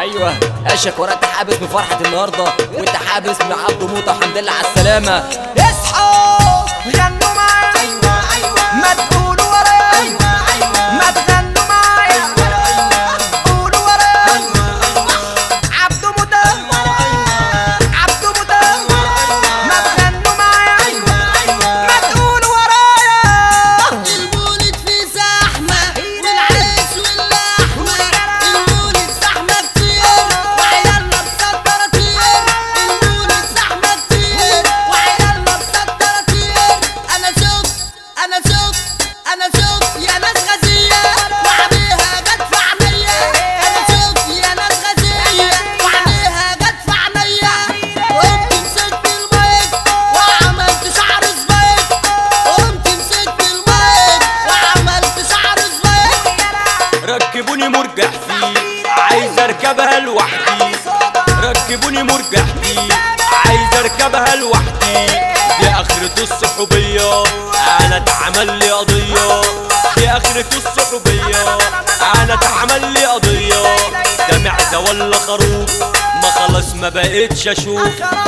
ايوه اشك وراك حابس من فرحه النهارده وانت حابس من عبده موته الحمد لله على السلامه اصحوا غنوا معايا ما تقولوا ورايا ما تغنوا معايا قولوا ورايا عبده موتى عبده موتى ما تغنوا معايا ما تقولوا ورايا المولد فيه زحمة والعيش واللحمة المولد زحمة كتير وعيالنا مسكرة كتير المولد زحمة كتير وعيالنا مسكرة كتير أنا شفت أنا شفت أنا شفت يا ناس غزية وعليها جت في عينيا أنا شفت يا ناس غزية وعليها جت في عينيا قمت مسكت المايك وعملت شعر سبايك قمت مسكت المايك وعملت شعر سبايك ركبوني مرجح فيه عايز اركبها لوحدي ركبوني مرجح فيه عايز اركبها لوحدي دي اخرة الصحوبية انا اتعمل لي قضية دي اخرة الصحوبية انا اتعمل لي قضية ده معزة ولا خروف ما خلاص ما بقتش اشوف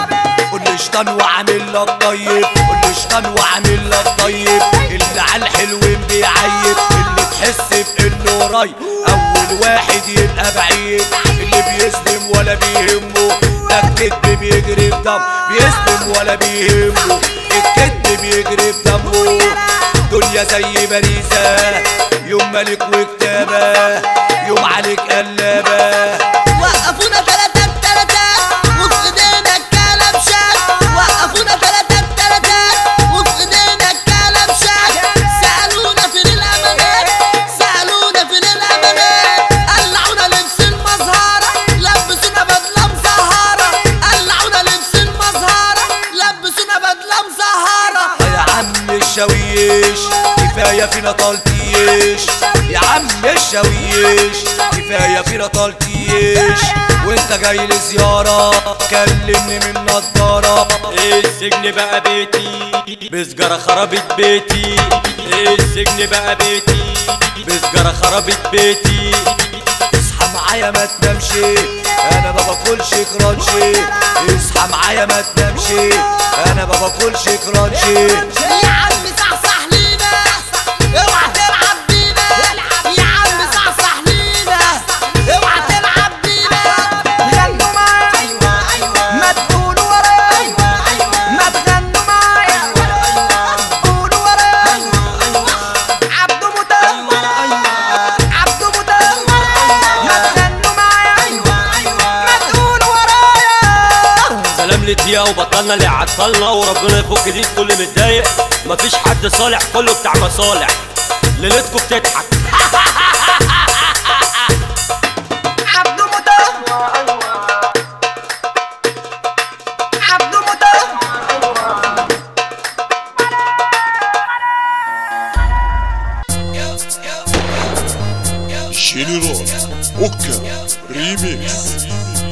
قول شطان وعامل لك طيب قول شطان وعامل لك طيب اللي على الحلوين بيعيب اللي تحس بانه قريب اول واحد يبقى بعيد اللي بيسلم ولا بيهمه ده الكدب بيجري في دم بيسلم ولا بيهمه الكدب بيجري في دمه دنيا زي باريسة يوم ملك وكتابة يوم عليك قلابة وقفونا تلاتة بتلاتة وفي ايدينا الكلام شاك وقفونا تلاتة بتلاتة وفي ايدينا الكلام شاك سألونا فين الأمانات سألونا فين الأمانات قلعونا لبس المزهرة لبسونا بدلة مزهرة قلعونا لبس المزهرة لبسونا بدلة مزهرة يا عم الشاويش كفاية فينا طالتيش يا عم الشاويش كفاية فينا طالتيش وانت جاي لزيارة كلمني من نضارة السجن بقى بيتي بسجارة خربت بيتي السجن بقى بيتي بسجارة خربت بيتي اصحى معايا ما تنامش انا ما باكلش كرانشي اصحى معايا ما تنامش انا ما باكلش كرانشي يا عم صحصح لينا اوعى تلعب بينا يا عم صحصح لينا اوعى تلعب بينا غنوا معايا ما تقولوا ورايا ما تغنوا معايا قولوا ورايا عبده موتى عبده موتى ما تغنوا معايا ما تقولوا ورايا سلام للدقيقة وبطلنا اللي عطلنا وربنا يفك دي كل متضايق مفيش حد صالح كله بتاع مصالح ليلتكم بتضحك عبده موتى عبده موتى جنرال اوكا ريميكس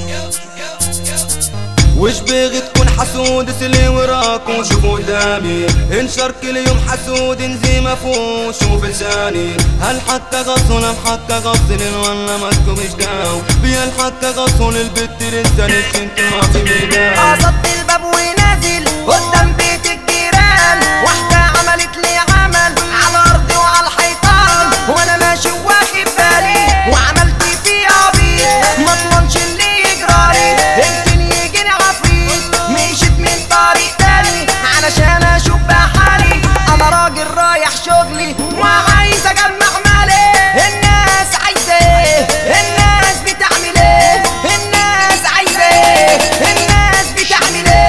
وش بيغي تكون حسود سلي وراك وشوف قدامي انشر كل يوم حسود انزي مفوش شوف لساني هل حتى غصن ام حتى غصن ولا مسكو مش داو بيا حتى غصن البت لسه انت ما في ميدان قصدت الباب ونازل قدام بيت الجيران واحدة عملت لي عمل على أرضي وعلى الحيطان وأنا ماشي واخد بالي وعملت فيه عبيط ما اضمنش اللي يجرالي يمكن يجيني عفريت مشيت من طريق تاني علشان أشوف بقى حالي أنا راجل رايح شغلي وعايز أجمع مالي الناس عايزة إيه الناس بتعمل إيه الناس عايزة إيه الناس بتعمل إيه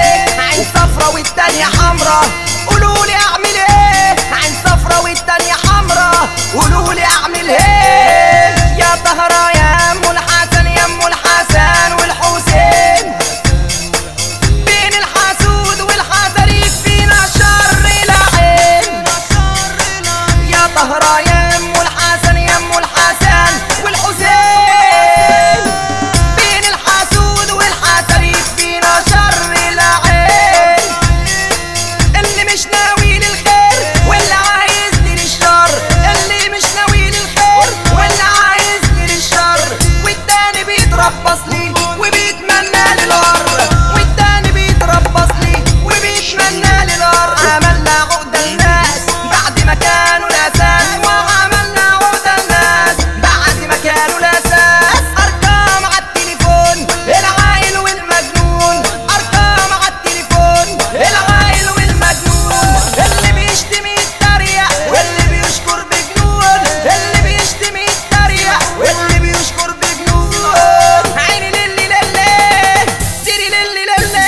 بيتربص لي وبيتمنى لي الار والتاني بيتربص لي وبيتمنى لي الار عملنا عقدة الناس بعد ما كانوا الاساس وعملنا عقدة الناس بعد ما كانوا الاساس ارقام على التليفون العايل والمجنون ارقام على التليفون العايل والمجنون اللي بيشتم يتريق واللي بيشكر بجنون اللي بيشتم يتريق واللي بيشكر بجنون عيني للي للي سيري للي للي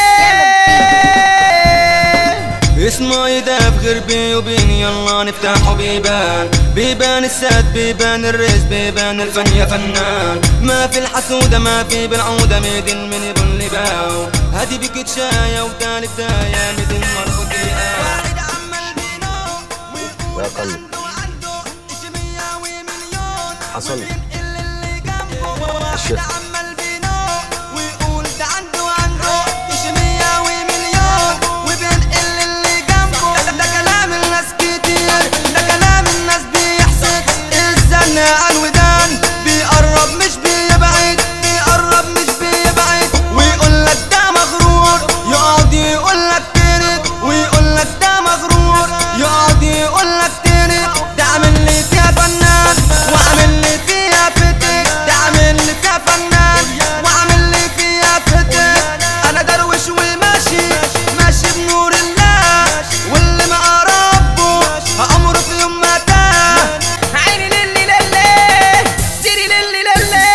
اسمع يداف غير بيني وبيني يلا نفتحوا بيبان بيبان السد بيبان الرز بيبان الفن يا فنان ما في الحسودة ما في بالعودة ميدن من ابن لباو هادي بك شاية وتالي بداية ميدن مربوط واحد عمال بينام ويقول يا قلب. عنده عنده إيش مية ومليون حصل. وبينقل اللي جنبه واحد الشيخ. عمال بينام ويقول ده عنده عنده إيش مية ومليون وبينقل اللي جنبه ده, ده كلام الناس كتير ده كلام الناس بيحسد الزن على الودان بيقرب مش بيبعد بيقرب مش بيبعد ويقول لك ده مغرور يقعد يقول لك ترد ويقول لك ده مغرور يقعد يقول لك ترد ده عامل لي فيها فنان وعامل لي فيها فتك ده عامل لي فيها فنان وعامل لي فيها فتك انا درويش وماشي ماشي بنور الله واللي مع ربه امره في يوم ما تاه عيني للي للي سيري للي للي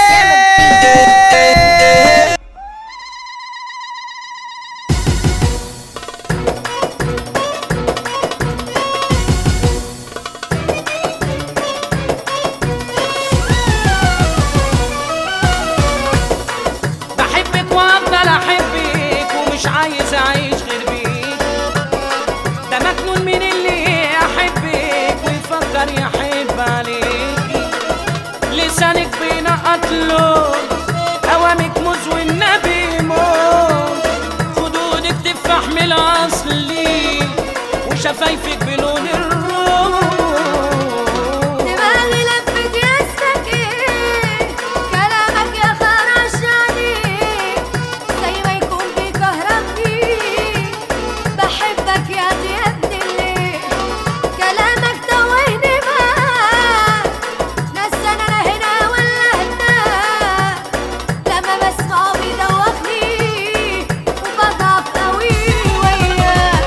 بحبك وافضل احبك ومش عايز اعيش غير بيك ده مجنون من اللي يحبك ويفكر يحب عليكي لسانك بينقط لون اوامك موز والنبي موت خدودك تفاح من الاصلي وشفايفك بلون الروح دماغي لفت ياسك ايه كلامك يا خرش عليك زي ما يكون بيكهربني بحبك يا دي يا ابن الليل كلامك توهني معاك نسى انا هنا ولا هناك لما بسمعه بيدوخني وبضعف قوي وياك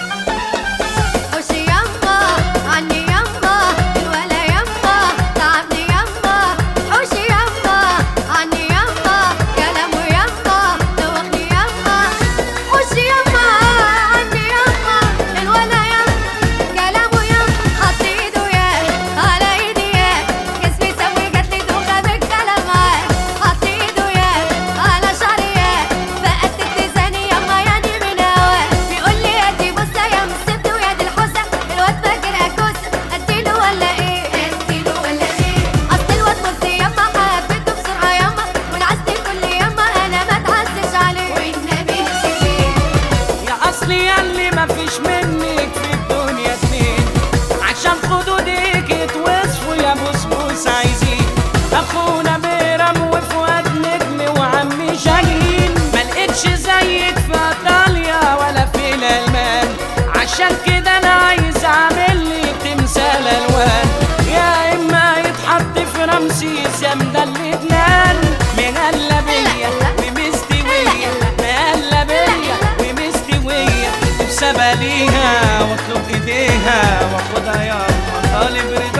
خشي يما عني يما الولا يما تعبني يما حوشي يما عني يما كلامه يما دوخني يما خشي يما عني يما الولا يما كلامه يما حط ايده يا على ايدي يا جسمي سوي جاتلي دوخه بالكلام معاه حط ايده يا على شعري يا بقت تلزاني يما يعني من هواه بيقول لي يا دي بصه يا مسبت ويا دي الحوسه الواد فاكر اكوسه اديله ولا ايه اديله ولا ايه اصل الواد مصري يما حبيته بسرعه يما ونعزني كل يما انا ما اتعزش عليه والنبي سيبيه يا اصلي ياللي مفيش منك في الدنيا اتنين عشان خدودك يتوصفوا يا بسبوس عايزين اخونا بيرم وفؤاد نجم وعمي شاهين ملقتش زيك في ايطاليا ولا في الالمان عشان كده انا عايز اعمل لي تمثال الوان يا اما يتحط في رمسيس يا مدلدنان مغلى بيا ومستوية مهلا بيا ومستوية وبسباليها واطلب ايديها واخدها يا طالب رضا